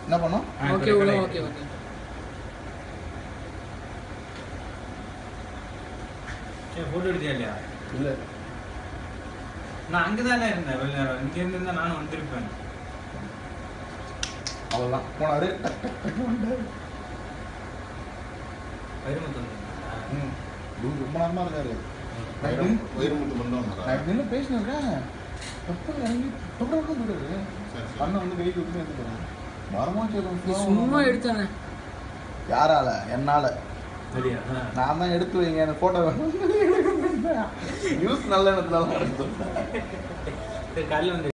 என்ன பண்ணோம் ஓகே உள்ள ஓகே ஓகே போட்டோ எடுத்தியா இல்லையா இல்ல நான் அங்கதானே இருந்தேன் வெளி நேரம் இங்க இருந்திருந்தா நானும் வந்திருப்பேன் அவ்வளவுதான் போனாரு டக் டக் டக் வந்தாரு. வைரமுத்து வந்திருந்தா ம். இவரு ரொம்ப நேரமா இருக்காரு நான் வைரம் இப்படி- வைரமுத்து நான் வந்தோம் இப்படி நின்னு பேசினு இருக்கேன் எப்போ இறங்கி டொக்கு போயிடுது சரி, சரி. அண்ணன் வந்து வெயிட் விட்டு எடுத்துக்கிறாங்க வரமா நீ சும்மா எடுத்தானே யாரால என்னால சரியா நான் தான் எடுத்து வைங்க எனக்கு போட்டோ வேணும் நியூஸ் நல்ல இடத்துல காலையில் வந்து